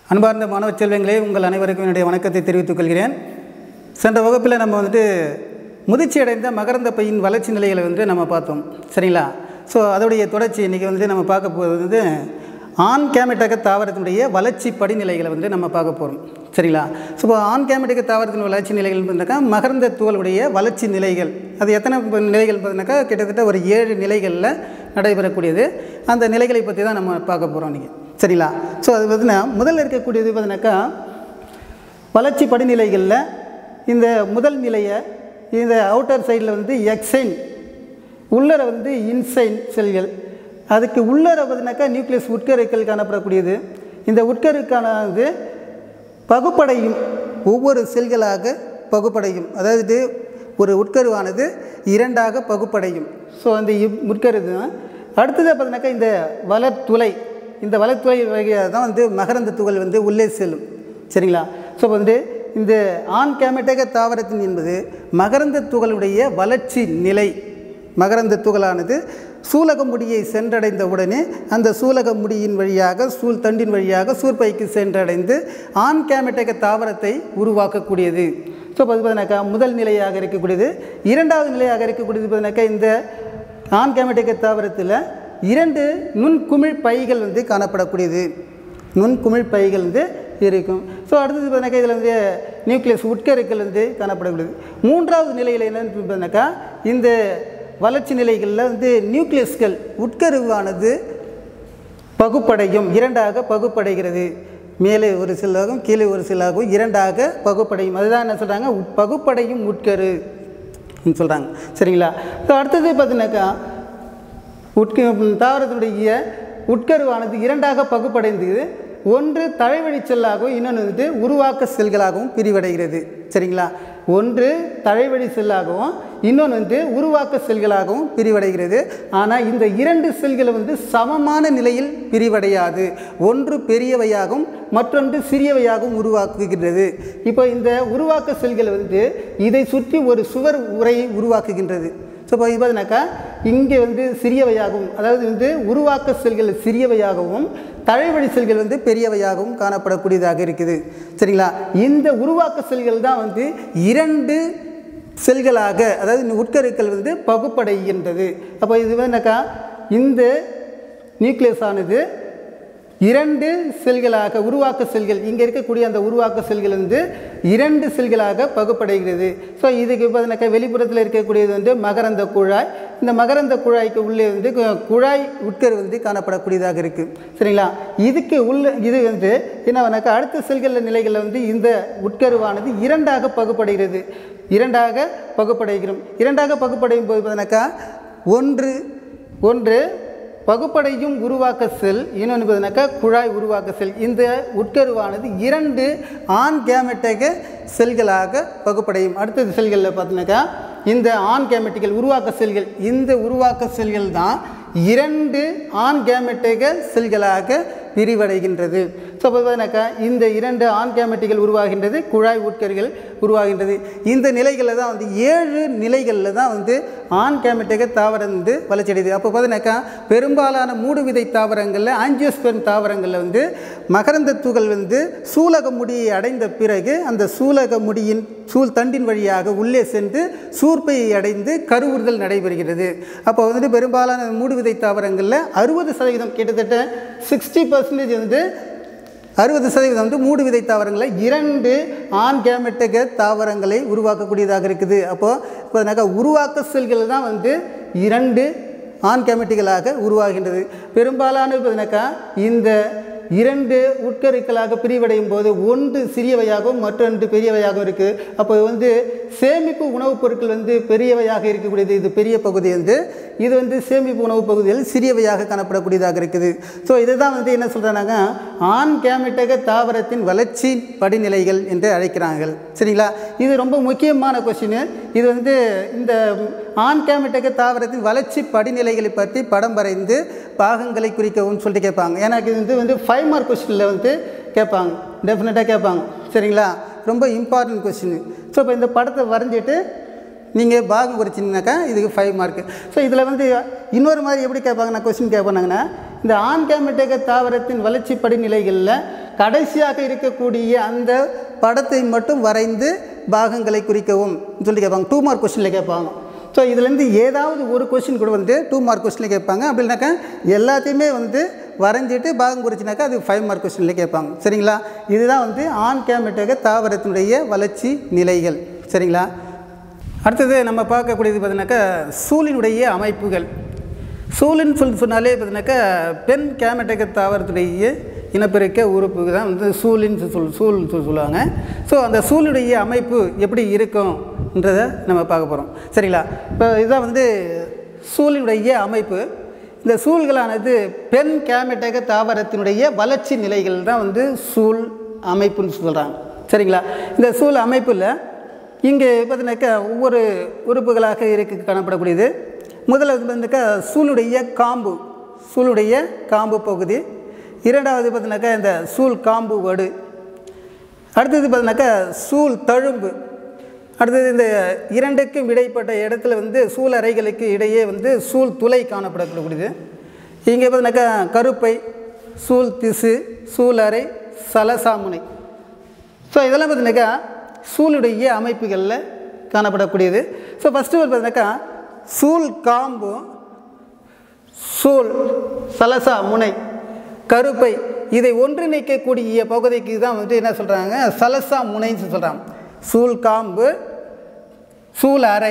அன்பார்ந்த மாணவ செல்வங்களே உங்கள் அனைவருக்கும் என்னுடைய வணக்கத்தை தெரிவித்துக் கொள்கிறேன் சென்ற வகுப்பில் நம்ம வந்துட்டு முதிர்ச்சி அடைந்த மகரந்த பையின் வளர்ச்சி நிலைகளை வந்து நம்ம பார்த்தோம் சரிங்களா ஸோ அதோடைய தொடர்ச்சி இன்றைக்கி வந்து நம்ம பார்க்க போகிறது வந்து ஆண் கேமெட்டக தாவரத்தினுடைய வளர்ச்சி படிநிலைகளை வந்து நம்ம பார்க்க போகிறோம் சரிங்களா ஸோ இப்போ ஆண் கேமெட்டக தாவரத்தின் வளர்ச்சி நிலைகள் பார்த்தீங்கன்னாக்கா மகரந்த தூவலுடைய வளர்ச்சி நிலைகள் அது எத்தனை ப- நிலைகள் பார்த்தீங்கன்னாக்கா கிட்டத்தட்ட ஒரு ஏழு நிலைகளில் நடைபெறக்கூடியது அந்த நிலைகளை பற்றி தான் நம்ம பார்க்க போகிறோம் இன்றைக்கி சரிங்களா ஸோ அது பார்த்தீங்கன்னா முதல்ல இருக்கக்கூடியது பார்த்தீங்கன்னாக்கா வளர்ச்சி படிநிலைகளில் இந்த முதல் நிலையை இந்த அவுட்டர் சைடில் வந்து எக்ஸைன் உள்ளர வந்து இன்சைன் செல்கள் அதுக்கு உள்ளர பார்த்தீங்கன்னாக்கா நியூக்ளியஸ் உட்கருக்கள் காணப்படக்கூடியது இந்த உட்கருக்கானது பகுப்படையும் ஒவ்வொரு செல்களாக பகுப்படையும் அதாவது ஒரு உட்கருவானது இரண்டாக பகுப்படையும் ஸோ அந்த இவ்- உட்கரு தான் அடுத்ததாக பார்த்தீங்கன்னாக்கா இந்த வளர்த்துளை இந்த வளர்த்துளை வகையாக தான் வந்து மகரந்த துகள் வந்து உள்ளே செல்லும் சரிங்களா ஸோ வந்து இந்த ஆண் கேமெட்டக தாவரத்தின் என்பது மகரந்த துகளுடைய வளர்ச்சி நிலை மகரந்த துகளானது சூலக முடியை சென்றடைந்த உடனே அந்த சூலக முடியின் வழியாக சூல் தண்டின் வழியாக சூர்பைக்கு சென்றடைந்து ஆண் கேமெட்டக தாவரத்தை உருவாக்கக்கூடியது ஸோ அது பார்த்தீங்கன்னாக்கா முதல் நிலையாக இருக்கக்கூடியது இரண்டாவது நிலையாக இருக்கக்கூடியது பார்த்தீங்கன்னாக்கா இந்த ஆண் கேமெட்டக தாவரத்தில் இரண்டு நுண்குமிழ் பைகள் வந்து காணப்படக்கூடியது நுண்குமிழ் பைகள் வந்து இருக்கும் ஸோ அடுத்தது பார்த்தீங்கன்னாக்கா இதில் வந்து நியூக்ளியஸ் உட்கருக்கள் வந்து காணப்படக்கூடியது மூன்றாவது நிலையில் என்னன்னு பார்த்தீங்கன்னாக்கா இந்த வளர்ச்சி நிலைகளில் வந்து நியூக்ளியஸ்கள் உட்கருவானது பகுப்படையும் இரண்டாக பகுப்படைகிறது மேலே ஒரு சிலாகும் கீழே ஒரு சிலாகும் இரண்டாக பகுப்படையும் அதுதான் என்ன சொல்கிறாங்க பகுப்படையும் உட்கரு சொல்கிறாங்க சரிங்களா இப்போ அடுத்தது பார்த்தீங்கன்னாக்கா உட்க தாவரத்தினுடைய உட்கருவானது இரண்டாக பகுப்படைந்து ஒன்று தழைவழி செல்லாகவும் இன்னொன்று வந்து உருவாக்க செல்களாகவும் பிரிவடைகிறது சரிங்களா ஒன்று தழைவழி செல்லாகவும் இன்னொன்று வந்து உருவாக்க செல்களாகவும் பிரிவடைகிறது ஆனால் இந்த இரண்டு செல்கள் வந்து சமமான நிலையில் பிரிவடையாது ஒன்று பெரியவையாகவும் மற்றொன்று சிறியவையாகவும் உருவாக்குகின்றது இப்போ இந்த உருவாக்க செல்கள் வந்து இதை சுற்றி ஒரு சுவர் உரையை உருவாக்குகின்றது ஸோ இப்போ இது பார்த்தீங்கன்னாக்கா இங்கே வந்து சிறியவையாகவும் அதாவது வந்து உருவாக்க செல்கள் சிறியவையாகவும் தழைவழி செல்கள் வந்து பெரியவையாகவும் காணப்படக்கூடியதாக இருக்குது சரிங்களா இந்த உருவாக்க செல்கள் தான் வந்து இரண்டு செல்களாக அதாவது இந்த உட்கருக்கள் வந்து பகுப்படைகின்றது அப்போ இது என்னக்கா இந்த நியூக்ளியஸ் ஆனது இரண்டு செல்களாக உருவாக்க செல்கள் இங்கே இருக்கக்கூடிய அந்த உருவாக்க செல்கள் வந்து இரண்டு செல்களாக பகுப்படைகிறது ஸோ இதுக்கு பார்த்தீங்கன்னாக்கா வெளிப்புறத்தில் இருக்கக்கூடியது வந்து மகரந்த குழாய் இந்த மகரந்த குழாய்க்கு உள்ளே வந்து கு- குழாய் உட்கரு வந்து காணப்படக்கூடியதாக இருக்குது சரிங்களா இதுக்கு உள்ள இது வந்து என்னவனாக்கா அடுத்த செல்கள் நிலைகளில் வந்து இந்த உட்கருவானது இரண்டாக பகுப்படைகிறது இரண்டாக பகுப்படைகிறோம் இரண்டாக பகுப்படையும் போது பார்த்தீங்கன்னாக்கா ஒன்று ஒன்று பகுப்படையும் உருவாக்க செல் இன்னொன்று பார்த்தீங்கன்னாக்கா குழாய் உருவாக்க செல் இந்த உட்கருவானது இரண்டு ஆண் கேமெட்டக செல்களாக பகுப்படையும் அடுத்தது செல்களில் பார்த்தீங்கன்னாக்கா இந்த ஆண் கேமெட்டிகள் உருவாக்க செல்கள் இந்த உருவாக்க செல்கள் தான் இரண்டு ஆண் கேமெட்டக செல்களாக பிரிவடைகின்றது ஸோ அப்போ பார்த்தீங்கன்னாக்கா இந்த இரண்டு ஆண் கேமெட்டிகள் உருவாகின்றது குழாய் உட்கருகள் உருவாகின்றது இந்த நிலைகளில் தான் வந்து ஏழு நிலைகளில் தான் வந்து ஆண் கேமெட்டக தாவரம் வந்து வளர்ச்சி அடையுது அப்போ பார்த்தீங்கன்னாக்கா பெரும்பாலான மூடு விதை தாவரங்களில் ஆஞ்சியோஸ்பெர்ம் தாவரங்களில் வந்து மகரந்த துகள் வந்து சூலக முடியை அடைந்த பிறகு அந்த சூலக முடியின் சூழ் தண்டின் வழியாக உள்ளே சென்று சூர்ப்பையை அடைந்து கருவுறுதல் நடைபெறுகிறது அப்போ வந்துட்டு பெரும்பாலான மூடு விதை தாவரங்களில் அறுபது சதவீதம் கிட்டத்தட்ட சிக்ஸ்டி பர்சன்டேஜ் வந்து அறுபது சதவீதம் வந்து மூடு விதை தாவரங்களில் இரண்டு ஆண் கேமெட்டக தாவரங்களை உருவாக்கக்கூடியதாக இருக்குது அப்போது இப்போ உருவாக்க செல்கள் தான் வந்து இரண்டு ஆண் கேமெட்டிகளாக உருவாகின்றது பெரும்பாலான பார்த்தீங்கன்னாக்கா இந்த இரண்டு உட்கருக்களாக பிரிவடையும் போது ஒன்று சிறியவையாகவும் மற்றொன்று பெரியவையாகவும் இருக்குது அப்போ வந்து சேமிப்பு உணவுப் பொருட்கள் வந்து பெரியவையாக இருக்கக்கூடியது இது பெரிய பகுதி வந்து இது வந்து சேமிப்பு உணவுப் பகுதியில் சிறியவையாக காணப்படக்கூடியதாக இருக்குது ஸோ இதுதான் வந்து என்ன சொல்கிறாங்க ஆண் கேமெட்டக தாவரத்தின் வளர்ச்சி படிநிலைகள் என்று அழைக்கிறார்கள் சரிங்களா இது ரொம்ப முக்கியமான கொஸ்டின் இது வந்து இந்த ஆண் கேமெட்டக தாவரத்தின் வளர்ச்சி படிநிலைகளை பற்றி படம் வரைந்து பாகங்களை குறிக்கவும் சொல்லிட்டு கேட்பாங்க எனக்கு இது வந்து வந்து ஃபைவ் மார்க் கொஸ்டினில் வந்து கேட்பாங்க டெஃபினட்டாக கேட்பாங்க சரிங்களா ரொம்ப இம்பார்ட்டன்ட் கொஸ்டின் ஸோ இப்போ இந்த படத்தை வரைஞ்சிட்டு நீங்கள் பாகம் குறிச்சிங்கனாக்கா இதுக்கு ஃபைவ் மார்க்கு ஸோ இதில் வந்து இன்னொரு மாதிரி எப்படி கேட்பாங்கன்னா கொஸ்டின் கேட்பாங்கன்னா இந்த ஆண் கேமெட்டக தாவரத்தின் வளர்ச்சி படிநிலைகளில் கடைசியாக இருக்கக்கூடிய அந்த படத்தை மட்டும் வரைந்து பாகங்களை குறிக்கவும் சொல்லி கேட்பாங்க டூ மார்க் கொஸ்டினில் கேட்பாங்க ஸோ இதுலேருந்து ஏதாவது ஒரு கொஸ்டின் கூட வந்து டூ மார்க் கொஸ்டினில் கேட்பாங்க அப்படின்னாக்கா எல்லாத்தையுமே வந்து வரைஞ்சிட்டு பாகம் குறிச்சினாக்கா அது ஃபைவ் மார்க் கொஸ்டினில் கேட்பாங்க சரிங்களா இதுதான் வந்து ஆண் கேமெட்டக தாவரத்தினுடைய வளர்ச்சி நிலைகள் சரிங்களா அடுத்தது நம்ம பார்க்கக்கூடியது பார்த்தீங்கன்னாக்கா சூழினுடைய அமைப்புகள் சூழின்னு சொல்லி சொன்னாலே பார்த்தீங்கன்னாக்கா பெண் கேமெட்டக தாவரத்துடைய இனப்பெருக்க உறுப்புக்கு தான் வந்து சூழின்னு சொல் சூழ்னு சொல்லி சொல்லுவாங்க ஸோ அந்த சூழுடைய அமைப்பு எப்படி இருக்கும்ன்றதை நம்ம பார்க்க போகிறோம் சரிங்களா இப்போ இதுதான் வந்து சூழினுடைய அமைப்பு இந்த சூழ்களானது பெண் கேமெட்டக தாவரத்தினுடைய வளர்ச்சி நிலைகள் தான் வந்து சூழ் அமைப்புன்னு சொல்கிறாங்க சரிங்களா இந்த சூழ் அமைப்பில் இங்கே பார்த்தீங்கன்னாக்கா ஒவ்வொரு உறுப்புகளாக இருக்கு காணப்படக்கூடியது முதல்ல வந்து பார்த்தீங்கன்னாக்கா சூளுடைய காம்பு சூளுடைய காம்பு பகுதி இரண்டாவது பார்த்தீங்கன்னாக்கா இந்த சூல் காம்பு வடு அடுத்தது பார்த்தீங்கன்னாக்கா சூல் தழும்பு அடுத்தது இந்த இரண்டுக்கும் இடைப்பட்ட இடத்துல வந்து சூல் அறைகளுக்கு இடையே வந்து சூல் துளை காணப்படக்கூடியது இங்கே பார்த்தீங்கன்னாக்கா கருப்பை சூல் திசு சூல் அறை சலசாமுனை ஸோ இதெல்லாம் பார்த்தீங்கன்னாக்கா சூளுடைய அமைப்புகளில் காணப்படக்கூடியது ஸோ ஃபஸ்ட்டு ஒரு பார்த்தீங்கன்னாக்கா சூல் காம்பு சூல் சலசா முனை கருப்பை இதை ஒன்றிணைக்கக்கூடிய பகுதிக்கு தான் வந்துட்டு என்ன சொல்கிறாங்க சலசா முனைன்னு சொல்கிறாங்க சூல் காம்பு சூல் அறை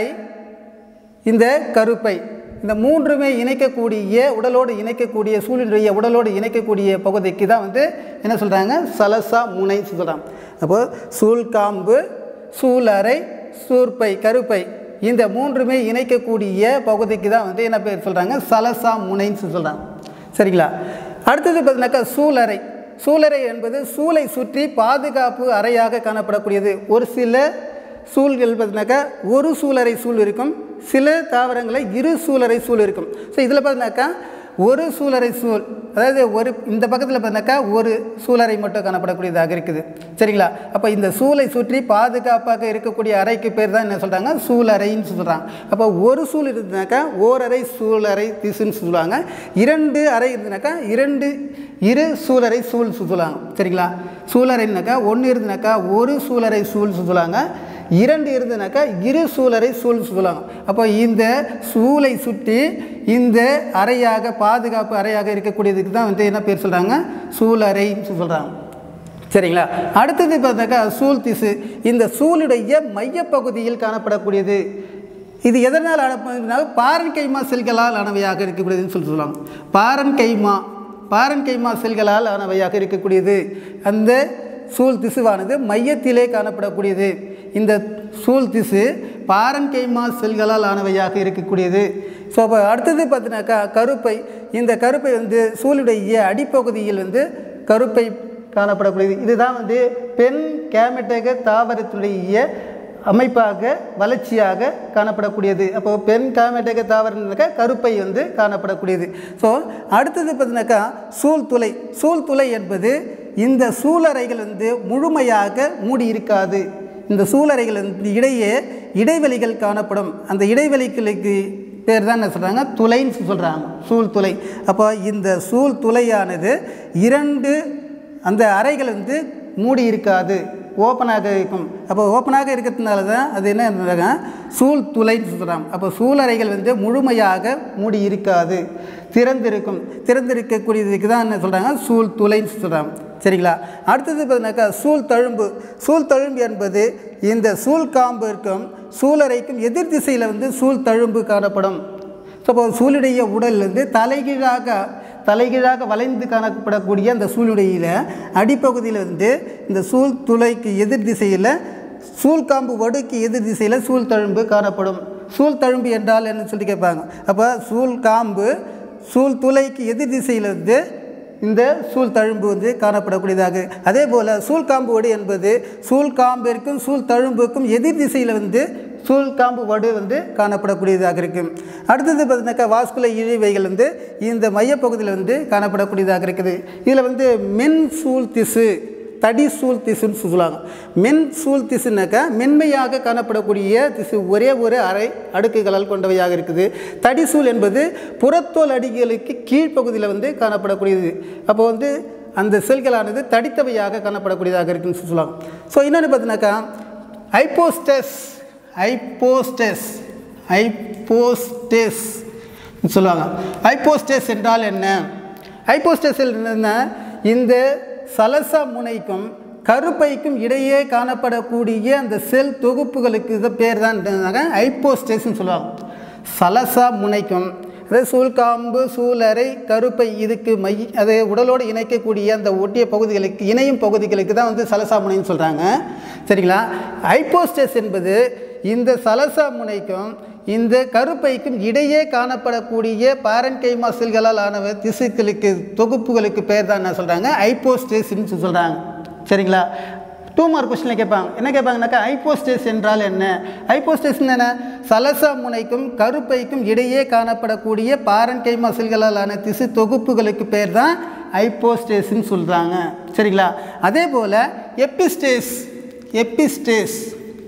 இந்த கருப்பை இந்த மூன்றுமே இணைக்கக்கூடிய உடலோடு இணைக்கக்கூடிய சூழினுடைய உடலோடு இணைக்கக்கூடிய பகுதிக்கு தான் வந்து என்ன சொல்கிறாங்க சலசா முனை சொல்கிறாங்க அப்போது சூல் காம்பு சூல் அறை சூர்பை கருப்பை இந்த மூன்றுமே இணைக்கக்கூடிய பகுதிக்கு தான் வந்து என்ன பேர் சொல்கிறாங்க சலசா முனைன்னு சொல்கிறாங்க சரிங்களா அடுத்தது பார்த்தீங்கன்னாக்கா சூலறை சூலறை என்பது சூளை சுற்றி பாதுகாப்பு அறையாக காணப்படக்கூடியது ஒரு சில சூழ்கள் பார்த்தீங்கன்னாக்கா ஒரு சூலறை சூழ் இருக்கும் சில தாவரங்களில் இரு சூலறை சூழ் இருக்கும் ஸோ இதில் பார்த்தீங்கன்னாக்கா ஒரு சூலறை சூழ் அதாவது ஒரு இந்த பக்கத்தில் பார்த்தீங்கன்னாக்கா ஒரு சூலறை மட்டும் காணப்படக்கூடியதாக இருக்குது சரிங்களா அப்போ இந்த சூளை சுற்றி பாதுகாப்பாக இருக்கக்கூடிய அறைக்கு பேர் தான் என்ன சொல்கிறாங்க சூலறைன்னு சொல்கிறாங்க அப்போ ஒரு சூழ் இருந்ததுனாக்கா ஓரறை சூலறை திசுன்னு சொல்லுவாங்க இரண்டு அறை இருந்ததுனாக்கா இரண்டு இரு சூலறை சூழ் சொல்லுவாங்க சரிங்களா சூலறைனாக்கா ஒன்று இருந்ததுனாக்கா ஒரு சூலறை சூழ் சொல்லுவாங்க இரண்டு இருந்ததுனாக்கா இரு சூலரை சூழ் சொல்லுவாங்க அப்போ இந்த சூளை சுற்றி இந்த அறையாக பாதுகாப்பு அறையாக இருக்கக்கூடியதுக்கு தான் வந்து என்ன பேர் சொல்கிறாங்க சூலறைன்னு சொல்கிறாங்க சரிங்களா அடுத்தது பார்த்தாக்கா சூழ் திசு இந்த சூளுடைய மையப்பகுதியில் காணப்படக்கூடியது இது எதனால் ஆனப்பா பாரன் கைமா செல்களால் ஆனவையாக இருக்கக்கூடியதுன்னு சொல்லி சொல்லுவாங்க பாரன் கைமா பாரன் கைமா செல்களால் ஆனவையாக இருக்கக்கூடியது அந்த சூழ் திசுவானது மையத்திலே காணப்படக்கூடியது இந்த சூழ் திசு பாரன் கைமா செல்களால் ஆனவையாக இருக்கக்கூடியது ஸோ அப்போ அடுத்தது பார்த்தீங்கன்னாக்கா கருப்பை இந்த கருப்பை வந்து சூளுடைய அடிப்பகுதியில் வந்து கருப்பை காணப்படக்கூடியது இதுதான் வந்து பெண் கேமெட்டக தாவரத்துடைய அமைப்பாக வளர்ச்சியாக காணப்படக்கூடியது அப்போ பெண் கேமெட்டக தாவரம்னாக்கா கருப்பை வந்து காணப்படக்கூடியது ஸோ அடுத்தது பார்த்தீங்கன்னாக்கா சூழ்துளை சூழ்துளை என்பது இந்த சூழறைகள் வந்து முழுமையாக மூடி இருக்காது இந்த சூழறைகள் வந்து இடையே இடைவெளிகள் காணப்படும் அந்த இடைவெளிகளுக்கு பேர் தான் என்ன சொல்கிறாங்க துளைன்னு சொல்கிறாங்க சூழ் துளை அப்போ இந்த சூழ் துளையானது இரண்டு அந்த அறைகள் வந்து மூடி இருக்காது ஓப்பனாக இருக்கும் அப்போ ஓப்பனாக இருக்கிறதுனால தான் அது என்ன சொல்கிறாங்க சூழ் துளைன்னு சொல்கிறாங்க அப்போ சூழறைகள் வந்து முழுமையாக மூடி இருக்காது திறந்திருக்கும் திறந்திருக்கக்கூடியதுக்கு தான் என்ன சொல்கிறாங்க சூழ் துளைன்னு சொல்கிறாங்க சரிங்களா அடுத்தது பார்த்தீங்கன்னாக்கா சூழ் தழும்பு சூழ் தழும்பு என்பது இந்த சூழ் காம்பிற்கும் சூழறைக்கும் எதிர் திசையில் வந்து சூழ் தழும்பு காணப்படும் ஸோ அப்போ சூளுடைய உடல் வந்து தலைகீழாக தலைகீழாக வளைந்து காணப்படக்கூடிய அந்த சூளுடையில் அடிப்பகுதியில் வந்து இந்த சூழ் துளைக்கு எதிர் திசையில் சூழ்காம்பு வடுக்கு எதிர் திசையில் சூழ் தழும்பு காணப்படும் சூழ் தழும்பு என்றால் என்ன சொல்லி கேட்பாங்க அப்போ சூழ் காம்பு சூழ் துளைக்கு எதிர் திசையில் வந்து இந்த சூழ் தழும்பு வந்து காணப்படக்கூடியதாக அதே போல் சூழ்காம்பு வடு என்பது சூழ்காம்பிற்கும் சூழ் தழும்புக்கும் எதிர் திசையில் வந்து சூழ்காம்பு வடு வந்து காணப்படக்கூடியதாக இருக்கும் அடுத்தது பார்த்தீங்கன்னாக்கா வாஸ்குல இழிவைகள் வந்து இந்த மையப்பகுதியில் வந்து காணப்படக்கூடியதாக இருக்குது இதில் வந்து மென் சூழ் திசு தடி சூழ் திசுன்னு சொல்லுவாங்க மென் சூழ் திசுனாக்கா மென்மையாக காணப்படக்கூடிய திசு ஒரே ஒரு அரை அடுக்குகளால் கொண்டவையாக இருக்குது தடிசூல் என்பது புறத்தோல் அடிகளுக்கு கீழ்ப்பகுதியில் வந்து காணப்படக்கூடியது அப்போ வந்து அந்த செல்களானது தடித்தவையாக காணப்படக்கூடியதாக இருக்குன்னு சொல்லுவாங்க ஸோ இன்னொன்று பார்த்தீங்கன்னாக்கா ஐப்போஸ்டஸ் ஐப்போஸ்டஸ் ஐப்போஸ்டஸ் சொல்லுவாங்க ஐப்போஸ்டஸ் என்றால் என்ன ஐப்போஸ்டஸ் என்ன இந்த சலசா முனைக்கும் கருப்பைக்கும் இடையே காணப்படக்கூடிய அந்த செல் தொகுப்புகளுக்கு இது பேர் தான் ஐப்போஸ்டேஸ்ன்னு சொல்லுவாங்க சலசா முனைக்கும் அதாவது சூழ்காம்பு சூலறை கருப்பை இதுக்கு மை அதை உடலோடு இணைக்கக்கூடிய அந்த ஒட்டிய பகுதிகளுக்கு இணையும் பகுதிகளுக்கு தான் வந்து சலசா முனைன்னு சொல்கிறாங்க சரிங்களா ஐப்போஸ்டேஸ் என்பது இந்த சலசா முனைக்கும் இந்த கருப்பைக்கும் இடையே காணப்படக்கூடிய பாரன்கைமா செல்களால் ஆனவ திசுக்களுக்கு தொகுப்புகளுக்கு பேர் தான் என்ன சொல்கிறாங்க ஐப்போஸ்டேஸ்ன்னு சொல்கிறாங்க சரிங்களா டூ மார்க் கொஸ்டினில் கேட்பாங்க என்ன கேட்பாங்கனாக்கா ஐப்போஸ்டேஸ் என்றால் என்ன ஐப்போஸ்டேஸ் என்ன சலசா முனைக்கும் கருப்பைக்கும் இடையே காணப்படக்கூடிய பாரன்கைமா செல்களால் ஆன திசு தொகுப்புகளுக்கு பேர் தான் ஐப்போஸ்டேஸ்ன்னு சொல்கிறாங்க சரிங்களா அதே போல் எப்பிஸ்டேஸ் எப்பிஸ்டேஸ்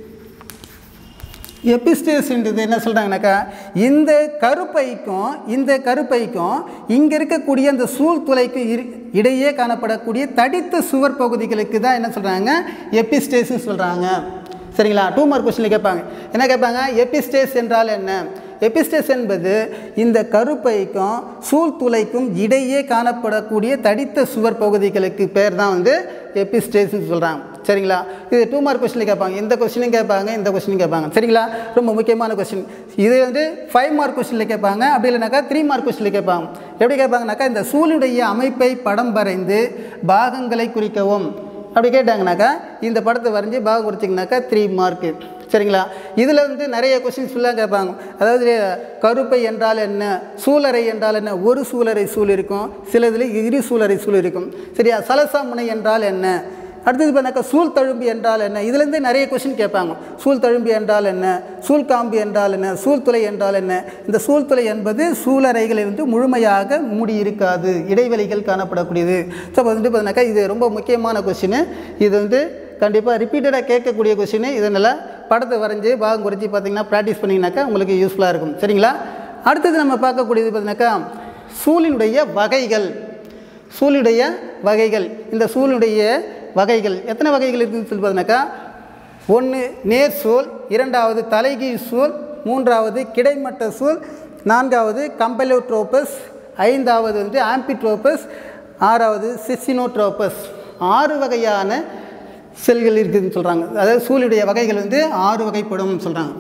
எபிஸ்டேஸ்ன்றது என்ன சொல்கிறாங்கனாக்கா இந்த கருப்பைக்கும் இந்த கருப்பைக்கும் இங்கே இருக்கக்கூடிய அந்த சூழ்துளைக்கும் இரு இடையே காணப்படக்கூடிய தடித்த சுவர் பகுதிகளுக்கு தான் என்ன சொல்கிறாங்க எபிஸ்டேஸ்ன்னு சொல்கிறாங்க சரிங்களா டூ மார்க் கொஸ்டினில் கேட்பாங்க என்ன கேட்பாங்க எபிஸ்டேஸ் என்றால் என்ன எபிஸ்டேஸ் என்பது இந்த கருப்பைக்கும் சூழ்துளைக்கும் இடையே காணப்படக்கூடிய தடித்த சுவர் பகுதிகளுக்கு பேர் தான் வந்து எபிஸ்டேஸ்ன்னு சொல்கிறாங்க சரிங்களா இது டூ மார்க் கொஸ்டினில் கேட்பாங்க இந்த கொஸ்டினும் கேட்பாங்க இந்த கொஸ்டினும் கேட்பாங்க சரிங்களா ரொம்ப முக்கியமான கொஸ்டின் இது வந்து ஃபைவ் மார்க் கொஸ்டினில் கேட்பாங்க அப்படி இல்லைனாக்கா த்ரீ மார்க் கொஸ்டினில் கேட்பாங்க எப்படி கேட்பாங்கனாக்கா இந்த சூளுடைய அமைப்பை படம் வரைந்து பாகங்களை குறிக்கவும் அப்படி கேட்டாங்கனாக்கா இந்த படத்தை வரைஞ்சி பாகம் குறிச்சிங்கனாக்கா த்ரீ மார்க்கு சரிங்களா இதில் வந்து நிறைய கொஸ்டின்ஸ் ஃபுல்லாக கேட்பாங்க அதாவது கருப்பை என்றால் என்ன சூலரை என்றால் என்ன ஒரு சூலரை சூழ் இருக்கும் சிலதில் இரு சூலரை சூழ் இருக்கும் சரியா சலசா முனை என்றால் என்ன அடுத்தது பார்த்தாக்கா சூழ் தழும்பு என்றால் என்ன இதுலேருந்து நிறைய கொஸ்டின் கேட்பாங்க சூழ் தழும்பு என்றால் என்ன சூழ் காம்பு என்றால் என்ன சூழ்துளை என்றால் என்ன இந்த சூழ்துளை என்பது சூழறைகளை வந்து முழுமையாக மூடி இருக்காது இடைவெளிகள் காணப்படக்கூடியது ஸோ வந்துட்டு பார்த்தீங்கன்னாக்கா இது ரொம்ப முக்கியமான கொஸ்டின் இது வந்து கண்டிப்பாக ரிப்பீட்டடாக கேட்கக்கூடிய கொஸ்டின் இதனால் படத்தை வரைஞ்சி பாகம் குறைச்சி பார்த்தீங்கன்னா ப்ராக்டிஸ் பண்ணிங்கனாக்கா உங்களுக்கு யூஸ்ஃபுல்லாக இருக்கும் சரிங்களா அடுத்தது நம்ம பார்க்கக்கூடியது பார்த்தீங்கன்னாக்கா சூழினுடைய வகைகள் சூளுடைய வகைகள் இந்த சூளுடைய வகைகள் எத்தனை வகைகள் இருக்குதுன்னு சொல்லி பார்த்தீங்கன்னாக்கா ஒன்று நேர் சூல் இரண்டாவது தலைகீழ் சூல் மூன்றாவது கிடைமட்ட சூல் நான்காவது கம்பலோட்ரோபஸ் ஐந்தாவது வந்து ஆம்பிட்ரோபஸ் ஆறாவது சிசினோட்ரோபஸ் ஆறு வகையான செல்கள் இருக்குதுன்னு சொல்கிறாங்க அதாவது சூளுடைய வகைகள் வந்து ஆறு வகைப்படும் சொல்கிறாங்க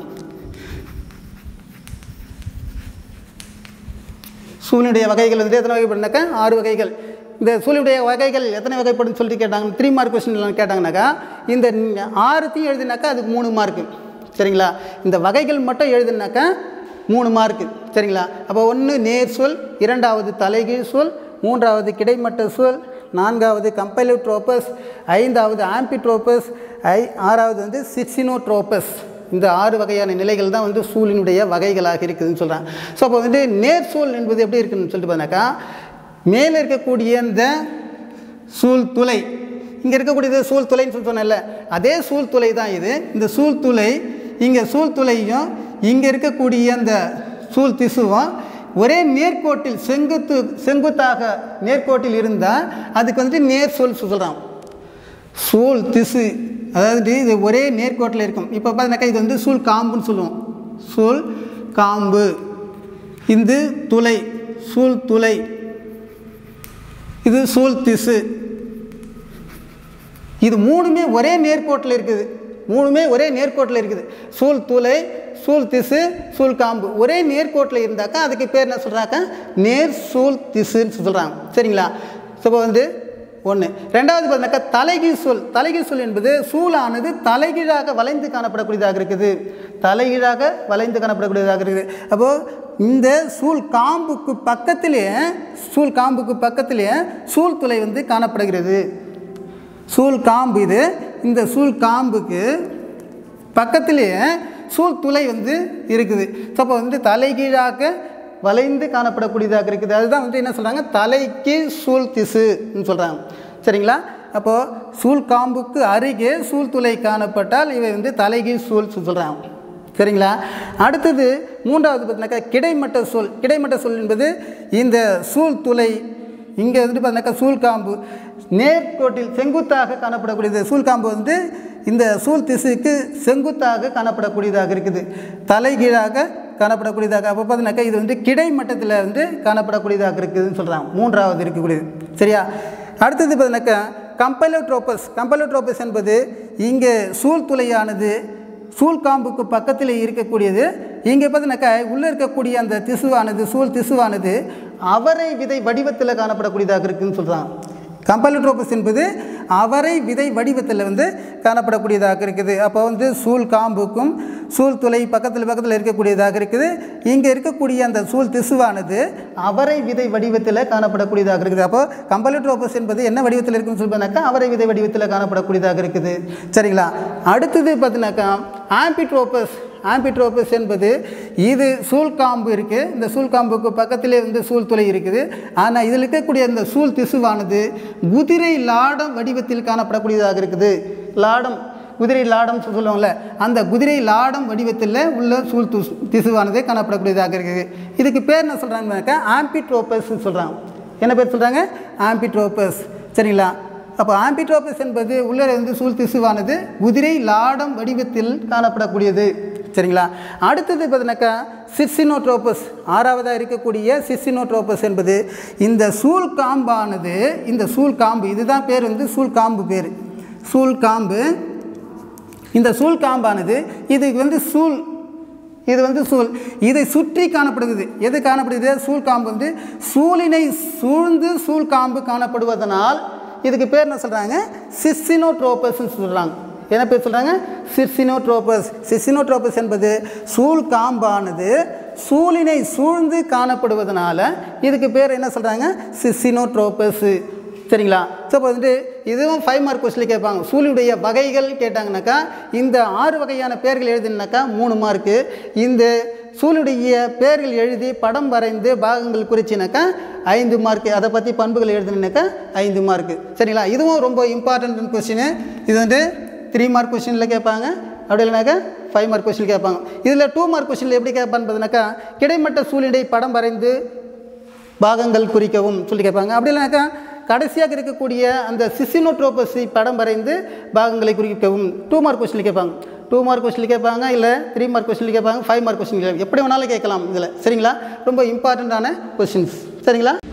சூரியனுடைய வகைகள் வந்து எத்தனை வகைப்படுனாக்கா ஆறு வகைகள் இந்த சூரியனுடைய வகைகள் எத்தனை வகைப்படும் சொல்லிட்டு கேட்டாங்க த்ரீ மார்க் கொஸ்டின் கேட்டாங்கனாக்கா இந்த ஆறுத்தையும் எழுதினாக்கா அதுக்கு மூணு மார்க்கு சரிங்களா இந்த வகைகள் மட்டும் எழுதுனாக்கா மூணு மார்க்கு சரிங்களா அப்போ ஒன்று நேர் சொல் இரண்டாவது தலைகீழ் சொல் மூன்றாவது கிடைமட்ட சொல் நான்காவது கம்பைலோட்ரோபஸ் ஐந்தாவது ஆம்பிட்ரோபஸ் ஐ ஆறாவது வந்து சிக்ஸினோட்ரோபஸ் இந்த ஆறு வகையான நிலைகள் தான் வந்து சூழினுடைய வகைகளாக இருக்குதுன்னு சொல்கிறாங்க ஸோ அப்போ வந்து நேர் சூழ் என்பது எப்படி இருக்குன்னு சொல்லிட்டு பார்த்தாக்கா மேலே இருக்கக்கூடிய இந்த சூழ் துளை இங்கே இருக்கக்கூடியது சூழ் துளைன்னு சொல்லி சொன்னேன்ல அதே சூழ் துளை தான் இது இந்த சூழ் துளை இங்கே சூழ் துளையும் இங்கே இருக்கக்கூடிய அந்த சூழ் திசுவும் ஒரே நேர்கோட்டில் செங்குத்து செங்குத்தாக நேர்கோட்டில் இருந்தால் அதுக்கு வந்துட்டு நேர் சொல் சொல்கிறான் சூழ் திசு அதாவது இது ஒரே நேர்கோட்டில் இருக்கும் இப்போ பார்த்தீங்கன்னாக்கா இது வந்து சூழ் காம்புன்னு சொல்லுவோம் சூழ் காம்பு இது துளை சூழ் துளை இது சூழ் திசு இது மூணுமே ஒரே நேர்கோட்டில் இருக்குது மூணுமே ஒரே நேர்கோட்டில் இருக்குது சூழ் துளை சூழ் திசு சூழ் காம்பு ஒரே நேர்கோட்டில் இருந்தாக்கா அதுக்கு பேர் என்ன சொல்கிறாக்கா நேர் சூழ் திசுன்னு சொல்கிறாங்க சரிங்களா ஸோ இப்போ வந்து ஒன்று ரெண்டாவது பார்த்தீங்கன்னாக்கா தலைகீழ் சொல் தலைகீழ் சொல் என்பது சூழானது தலைகீழாக வளைந்து காணப்படக்கூடியதாக இருக்குது தலைகீழாக வளைந்து காணப்படக்கூடியதாக இருக்குது அப்போது இந்த சூழ் காம்புக்கு பக்கத்திலே சூழ் காம்புக்கு பக்கத்திலே சூழ் துளை வந்து காணப்படுகிறது சூழ் காம்பு இது இந்த சூழ் காம்புக்கு பக்கத்திலேயே சூழ் துளை வந்து இருக்குது ஸோ அப்போ வந்து தலைகீழாக வளைந்து காணப்படக்கூடியதாக இருக்குது அதுதான் வந்து என்ன சொல்கிறாங்க தலைக்கீழ் சூழ் திசுன்னு சொல்கிறாங்க சரிங்களா அப்போது சூழ் காம்புக்கு அருகே சூழ் துளை காணப்பட்டால் இவை வந்து தலைகீழ் சூழ் சொல்கிறாங்க சரிங்களா அடுத்தது மூன்றாவது பார்த்தீங்கன்னாக்கா கிடைமட்ட சொல் கிடைமட்ட சொல் என்பது இந்த சூழ் துளை இங்கே வந்து பார்த்தீங்கன்னாக்கா சூழ்காம்பு நேர்கோட்டில் செங்குத்தாக காணப்படக்கூடியது சூழ்காம்பு வந்து இந்த சூழ் திசுக்கு செங்குத்தாக காணப்படக்கூடியதாக இருக்குது தலைகீழாக காணப்படக்கூடியதாக அப்போ பார்த்தீங்கன்னாக்கா இது வந்து கிடை மட்டத்தில் வந்து காணப்படக்கூடியதாக இருக்குதுன்னு சொல்கிறாங்க மூன்றாவது இருக்கக்கூடியது சரியா அடுத்தது பார்த்தீங்கன்னாக்கா கம்பலோட்ரோபஸ் கம்பலோட்ரோபஸ் என்பது இங்கே சூழ்துளையானது சூழ்காம்புக்கு பக்கத்தில் இருக்கக்கூடியது இங்கே பார்த்தீங்கன்னாக்கா உள்ளே இருக்கக்கூடிய அந்த திசுவானது சூழ் திசுவானது அவரை விதை வடிவத்தில் காணப்படக்கூடியதாக இருக்குதுன்னு சொல்கிறாங்க கம்பலட்ரோபஸ் என்பது அவரை விதை வடிவத்தில் வந்து காணப்படக்கூடியதாக இருக்குது அப்போ வந்து சூழ் காம்புக்கும் சூழ் துளை பக்கத்தில் பக்கத்தில் இருக்கக்கூடியதாக இருக்குது இங்கே இருக்கக்கூடிய அந்த சூழ் திசுவானது அவரை விதை வடிவத்தில் காணப்படக்கூடியதாக இருக்குது அப்போ கம்பலட்ரோபஸ் என்பது என்ன வடிவத்தில் இருக்குன்னு சொல்லுனாக்கா அவரை விதை வடிவத்தில் காணப்படக்கூடியதாக இருக்குது சரிங்களா அடுத்தது பார்த்தீங்கன்னாக்கா ஆம்பிட்ரோபஸ் ஆம்பிட்ரோபஸ் என்பது இது சூழ்காம்பு இருக்குது இந்த சூழ்காம்புக்கு பக்கத்திலே வந்து சூழ்துளை இருக்குது ஆனால் இதில் இருக்கக்கூடிய இந்த சூழ் திசுவானது குதிரை லாடம் வடிவத்தில் காணப்படக்கூடியதாக இருக்குது லாடம் குதிரை லாடம் சொல்லுவாங்கள்ல அந்த குதிரை லாடம் வடிவத்தில் உள்ள சூழ் திசு திசுவானது காணப்படக்கூடியதாக இருக்குது இதுக்கு பேர் என்ன சொல்கிறாங்கன்னாக்கா ஆம்பிட்ரோபஸ் சொல்கிறாங்க என்ன பேர் சொல்கிறாங்க ஆம்பிட்ரோபஸ் சரிங்களா அப்போ ஆம்பிட்ரோபஸ் என்பது உள்ளே வந்து சூழ் திசுவானது குதிரை லாடம் வடிவத்தில் காணப்படக்கூடியது சரிங்களா அடுத்தது பார்த்தீங்கன்னாக்கா சிர்சினோட்ரோபஸ் ஆறாவதாக இருக்கக்கூடிய சிர்சினோட்ரோபஸ் என்பது இந்த சூழ் காம்பானது இந்த சூழ் காம்பு இதுதான் பேர் வந்து சூழ் காம்பு பேர் சூழ் காம்பு இந்த சூழ் காம்பானது இதுக்கு வந்து சூழ் இது வந்து சூழ் இதை சுற்றி காணப்படுகிறது எது காணப்படுகிறது சூழ் காம்பு வந்து சூழினை சூழ்ந்து சூழ் காம்பு காணப்படுவதனால் இதுக்கு பேர் என்ன சொல்கிறாங்க சிஸ்ஸினோட்ரோபஸ்ன்னு சொல்கிறாங்க என்ன பேர் சொல்கிறாங்க சிர்சினோட்ரோபஸ் சிர்சினோட்ரோபஸ் என்பது சூழ் காம்பானது சூழினை சூழ்ந்து காணப்படுவதனால இதுக்கு பேர் என்ன சொல்கிறாங்க சிஸ்ஸினோட்ரோபஸ் சரிங்களா ஸோ இப்போ வந்துட்டு இதுவும் ஃபைவ் மார்க் கொஸ்டில் கேட்பாங்க சூழியுடைய வகைகள் கேட்டாங்கனாக்கா இந்த ஆறு வகையான பேர்கள் எழுதினாக்கா மூணு மார்க்கு இந்த சூழுடைய பேர்கள் எழுதி படம் வரைந்து பாகங்கள் குறிச்சினாக்கா ஐந்து மார்க்கு அதை பற்றி பண்புகள் எழுதினாக்கா ஐந்து மார்க்கு சரிங்களா இதுவும் ரொம்ப இம்பார்ட்டன்ட் கொஸ்டின் இது வந்து த்ரீ மார்க் கொஸ்டினில் கேட்பாங்க அப்படி இல்லைனாக்கா ஃபைவ் மார்க் கொஸ்டின் கேட்பாங்க இதில் டூ மார்க் கொஸ்டினில் எப்படி கேட்பான்னு பார்த்தீங்கன்னாக்கா கிடைமட்ட சூழிடை படம் வரைந்து பாகங்கள் குறிக்கவும் சொல்லி கேட்பாங்க அப்படி இல்லைனாக்கா கடைசியாக இருக்கக்கூடிய அந்த சிசினோட்ரோபஸை படம் வரைந்து பாகங்களை குறிக்கவும் டூ மார்க் கொஸ்டின் கேட்பாங்க டூ மார்க் கொஸ்டின் கேட்பாங்க இல்லை த்ரீ மார்க் கொஸ்டின் கேட்பாங்க ஃபைவ் மார்க் கொஸ்டின் எப்படி வேணாலும் கேட்கலாம் இதில் சரிங்களா ரொம்ப இம்பார்ட்டண்ட்டான கொஸ்டின்ஸ் சரிங்களா